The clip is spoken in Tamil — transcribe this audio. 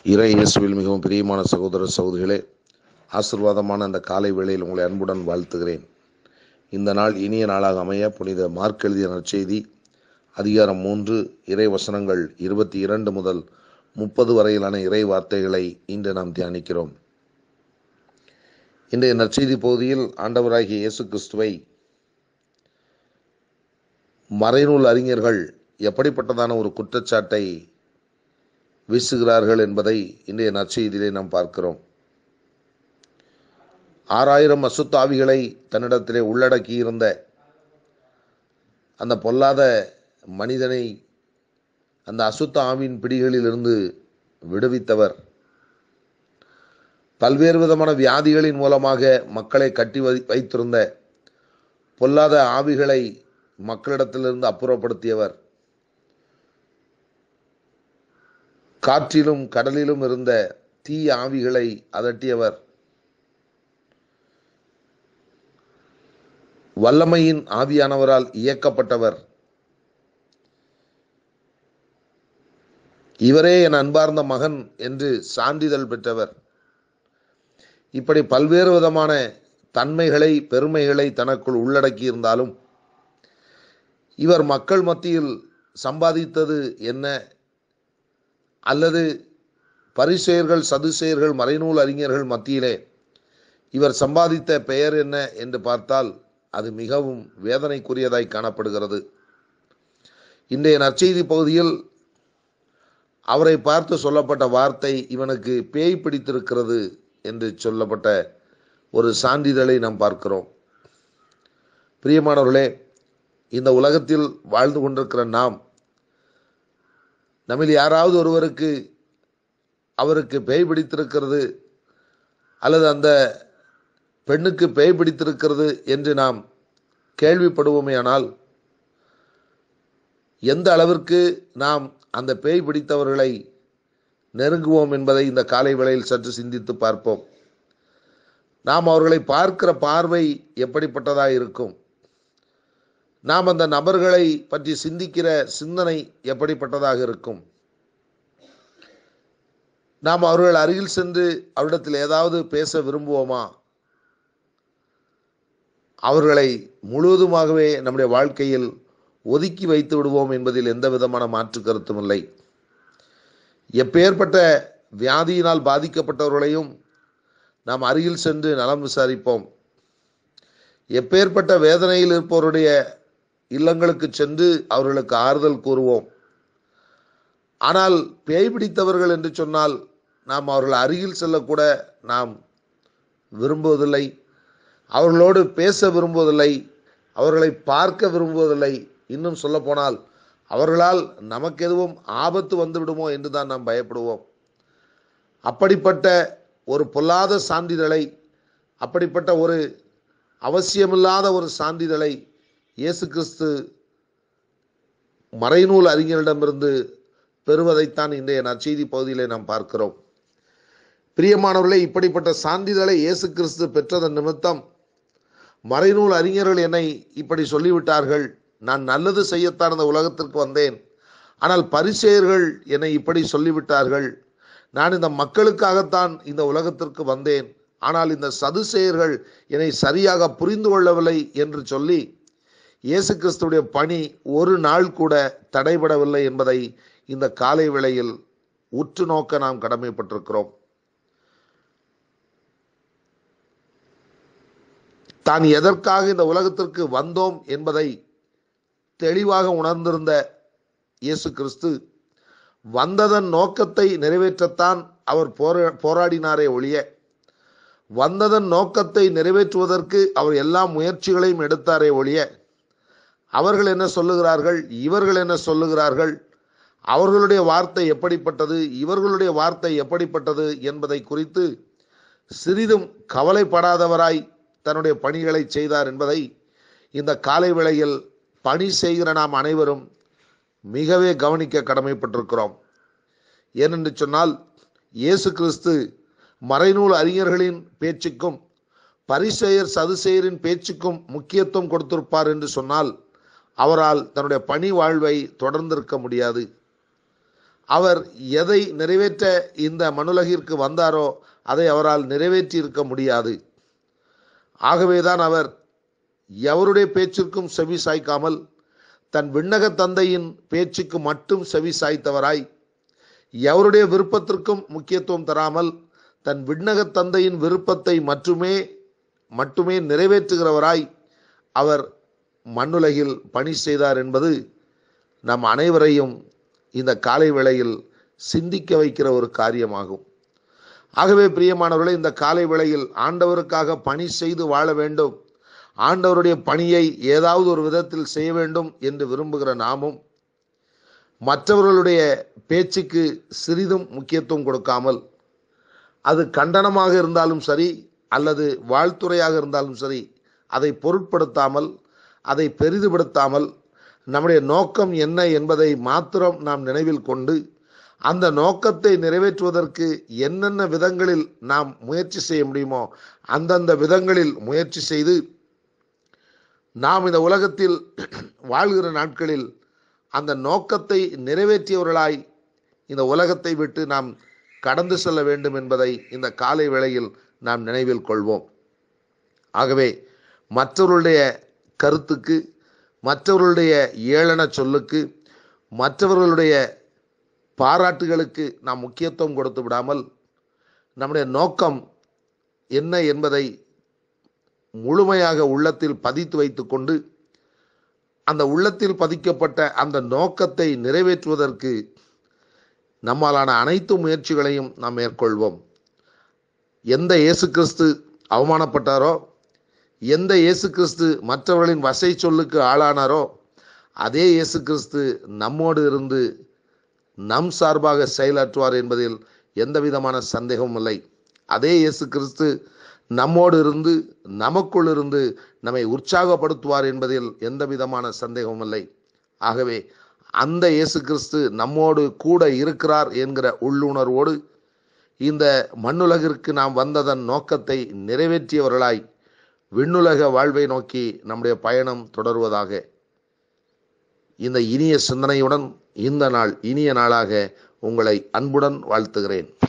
இறை இயேசுவில் மிகவும் பிரியமான சகோதர சகோதரிகளே ஆசிர்வாதமான அந்த காலை வேளையில் உங்களை அன்புடன் வாழ்த்துகிறேன் இந்த நாள் இனிய நாளாக அமைய புனித மார்க் எழுதிய நற்செய்தி அதிகாரம் மூன்று இறை வசனங்கள் இருபத்தி இரண்டு முதல் முப்பது வரையிலான இறை வார்த்தைகளை இன்று நாம் தியானிக்கிறோம் இன்றைய நற்செய்தி பகுதியில் ஆண்டவராகிய இயேசு கிறிஸ்துவை மறைநூல் அறிஞர்கள் எப்படிப்பட்டதான ஒரு குற்றச்சாட்டை வீசுகிறார்கள் என்பதை இன்றைய நற்செய்தியிலே நாம் பார்க்கிறோம் ஆறாயிரம் அசுத்தாவிகளை தன்னிடத்திலே உள்ளடக்கியிருந்த அந்த பொல்லாத மனிதனை அந்த அசுத்த ஆவின் பிடிகளிலிருந்து விடுவித்தவர் பல்வேறு விதமான வியாதிகளின் மூலமாக மக்களை கட்டி வை வைத்திருந்த பொல்லாத ஆவிகளை மக்களிடத்திலிருந்து அப்புறப்படுத்தியவர் காற்றிலும் கடலிலும் இருந்த தீய ஆவிகளை அதட்டியவர் வல்லமையின் ஆவியானவரால் இயக்கப்பட்டவர் இவரே என் அன்பார்ந்த மகன் என்று சான்றிதழ் பெற்றவர் இப்படி பல்வேறு விதமான தன்மைகளை பெருமைகளை தனக்குள் உள்ளடக்கி இருந்தாலும் இவர் மக்கள் மத்தியில் சம்பாதித்தது என்ன அல்லது பரிசெயர்கள் சதுசெயர்கள் மறைநூல் அறிஞர்கள் மத்தியிலே இவர் சம்பாதித்த பெயர் என்ன என்று பார்த்தால் அது மிகவும் வேதனைக்குரியதாய் காணப்படுகிறது இன்றைய நற்செய்தி பகுதியில் அவரை பார்த்து சொல்லப்பட்ட வார்த்தை இவனுக்கு பேய் பிடித்திருக்கிறது என்று சொல்லப்பட்ட ஒரு சான்றிதழை நாம் பார்க்கிறோம் பிரியமானவர்களே இந்த உலகத்தில் வாழ்ந்து கொண்டிருக்கிற நாம் நம்மில் யாராவது ஒருவருக்கு அவருக்கு பேய் பிடித்திருக்கிறது அல்லது அந்த பெண்ணுக்கு பேய் பிடித்திருக்கிறது என்று நாம் கேள்விப்படுவோமே ஆனால் எந்த அளவிற்கு நாம் அந்த பேய் பிடித்தவர்களை நெருங்குவோம் என்பதை இந்த காலை வேளையில் சற்று சிந்தித்து பார்ப்போம் நாம் அவர்களை பார்க்கிற பார்வை எப்படிப்பட்டதாக இருக்கும் நாம் அந்த நபர்களை பற்றி சிந்திக்கிற சிந்தனை எப்படிப்பட்டதாக இருக்கும் நாம் அவர்கள் அருகில் சென்று அவரிடத்தில் ஏதாவது பேச விரும்புவோமா அவர்களை முழுவதுமாகவே நம்முடைய வாழ்க்கையில் ஒதுக்கி வைத்து விடுவோம் என்பதில் எந்த விதமான மாற்று கருத்தும் இல்லை எப்பேற்பட்ட வியாதியினால் பாதிக்கப்பட்டவர்களையும் நாம் அருகில் சென்று நலம் விசாரிப்போம் எப்பேற்பட்ட வேதனையில் இருப்பவருடைய இல்லங்களுக்கு சென்று அவர்களுக்கு ஆறுதல் கூறுவோம் ஆனால் பேய் பிடித்தவர்கள் என்று சொன்னால் நாம் அவர்கள் அருகில் செல்லக்கூட நாம் விரும்புவதில்லை அவர்களோடு பேச விரும்புவதில்லை அவர்களை பார்க்க விரும்புவதில்லை இன்னும் சொல்லப்போனால் அவர்களால் நமக்கு எதுவும் ஆபத்து வந்து விடுமோ என்று தான் நாம் பயப்படுவோம் அப்படிப்பட்ட ஒரு பொல்லாத சான்றிதழை அப்படிப்பட்ட ஒரு அவசியமில்லாத ஒரு சான்றிதழை இயேசு கிறிஸ்து மறைநூல் அறிஞரிடமிருந்து பெறுவதைத்தான் இன்றைய நற்செய்தி பகுதியிலே நாம் பார்க்கிறோம் பிரியமானவர்களே இப்படிப்பட்ட சான்றிதழை இயேசு கிறிஸ்து பெற்றதன் நிமித்தம் மறைநூல் அறிஞர்கள் என்னை இப்படி சொல்லிவிட்டார்கள் நான் நல்லது செய்யத்தான் இந்த உலகத்திற்கு வந்தேன் ஆனால் பரிசெயர்கள் என்னை இப்படி சொல்லிவிட்டார்கள் நான் இந்த மக்களுக்காகத்தான் இந்த உலகத்திற்கு வந்தேன் ஆனால் இந்த சதுசெயர்கள் என்னை சரியாக புரிந்து கொள்ளவில்லை என்று சொல்லி இயேசு கிறிஸ்துடைய பணி ஒரு நாள் கூட தடைபடவில்லை என்பதை இந்த காலை வேளையில் உற்று நோக்க நாம் கடமைப்பட்டிருக்கிறோம் தான் எதற்காக இந்த உலகத்திற்கு வந்தோம் என்பதை தெளிவாக உணர்ந்திருந்த இயேசு கிறிஸ்து வந்ததன் நோக்கத்தை நிறைவேற்றத்தான் அவர் போராடினாரே ஒழிய வந்ததன் நோக்கத்தை நிறைவேற்றுவதற்கு அவர் எல்லா முயற்சிகளையும் எடுத்தாரே ஒழிய அவர்கள் என்ன சொல்லுகிறார்கள் இவர்கள் என்ன சொல்லுகிறார்கள் அவர்களுடைய வார்த்தை எப்படிப்பட்டது இவர்களுடைய வார்த்தை எப்படிப்பட்டது என்பதை குறித்து சிறிதும் கவலைப்படாதவராய் தன்னுடைய பணிகளை செய்தார் என்பதை இந்த காலை வேளையில் பணி செய்கிற நாம் அனைவரும் மிகவே கவனிக்க கடமைப்பட்டிருக்கிறோம் ஏனென்று சொன்னால் இயேசு கிறிஸ்து மறைநூல் அறிஞர்களின் பேச்சுக்கும் பரிசெயர் சதுசெயரின் பேச்சுக்கும் முக்கியத்துவம் கொடுத்திருப்பார் என்று சொன்னால் அவரால் தன்னுடைய பணி வாழ்வை தொடர்ந்திருக்க முடியாது அவர் எதை நிறைவேற்ற இந்த மனுலகிற்கு வந்தாரோ அதை அவரால் நிறைவேற்றி இருக்க முடியாது ஆகவேதான் அவர் எவருடைய பேச்சிற்கும் செவி சாய்க்காமல் தன் விண்ணக தந்தையின் பேச்சுக்கு மட்டும் செவி சாய்த்தவராய் எவருடைய விருப்பத்திற்கும் முக்கியத்துவம் தராமல் தன் விண்ணக தந்தையின் விருப்பத்தை மட்டுமே மட்டுமே நிறைவேற்றுகிறவராய் அவர் மண்ணுலகில் பணி செய்தார் என்பது நம் அனைவரையும் இந்த காலை வேளையில் சிந்திக்க வைக்கிற ஒரு காரியமாகும் ஆகவே பிரியமானவர்களே இந்த காலை வேளையில் ஆண்டவருக்காக பணி செய்து வாழ வேண்டும் ஆண்டவருடைய பணியை ஏதாவது ஒரு விதத்தில் செய்ய வேண்டும் என்று விரும்புகிற நாமும் மற்றவர்களுடைய பேச்சுக்கு சிறிதும் முக்கியத்துவம் கொடுக்காமல் அது கண்டனமாக இருந்தாலும் சரி அல்லது வாழ்த்துறையாக இருந்தாலும் சரி அதை பொருட்படுத்தாமல் அதை பெரிதுபடுத்தாமல் நம்முடைய நோக்கம் என்ன என்பதை மாத்திரம் நாம் நினைவில் கொண்டு அந்த நோக்கத்தை நிறைவேற்றுவதற்கு என்னென்ன விதங்களில் நாம் முயற்சி செய்ய முடியுமோ அந்தந்த விதங்களில் முயற்சி செய்து நாம் இந்த உலகத்தில் வாழ்கிற நாட்களில் அந்த நோக்கத்தை நிறைவேற்றியவர்களாய் இந்த உலகத்தை விட்டு நாம் கடந்து செல்ல வேண்டும் என்பதை இந்த காலை வேளையில் நாம் நினைவில் கொள்வோம் ஆகவே மற்றவர்களுடைய கருத்துக்கு மற்றவர்களுடைய ஏளன சொல்லுக்கு மற்றவர்களுடைய பாராட்டுகளுக்கு நாம் முக்கியத்துவம் கொடுத்து விடாமல் நம்முடைய நோக்கம் என்ன என்பதை முழுமையாக உள்ளத்தில் பதித்து வைத்துக்கொண்டு அந்த உள்ளத்தில் பதிக்கப்பட்ட அந்த நோக்கத்தை நிறைவேற்றுவதற்கு நம்மாலான அனைத்து முயற்சிகளையும் நாம் மேற்கொள்வோம் எந்த இயேசு கிறிஸ்து அவமானப்பட்டாரோ எந்த இயேசு கிறிஸ்து மற்றவர்களின் வசை சொல்லுக்கு ஆளானாரோ அதே இயேசு கிறிஸ்து நம்மோடு இருந்து நம் சார்பாக செயலாற்றுவார் என்பதில் எந்த விதமான சந்தேகமும் இல்லை அதே இயேசு கிறிஸ்து நம்மோடு இருந்து நமக்குள் இருந்து நம்மை உற்சாகப்படுத்துவார் என்பதில் எந்த விதமான சந்தேகமும் இல்லை ஆகவே அந்த இயேசு கிறிஸ்து நம்மோடு கூட இருக்கிறார் என்கிற உள்ளுணர்வோடு இந்த மண்ணுலகிற்கு நாம் வந்ததன் நோக்கத்தை நிறைவேற்றியவர்களாய் விண்ணுலக வாழ்வை நோக்கி நம்முடைய பயணம் தொடர்வதாக இந்த இனிய சிந்தனையுடன் இந்த நாள் இனிய நாளாக உங்களை அன்புடன் வாழ்த்துகிறேன்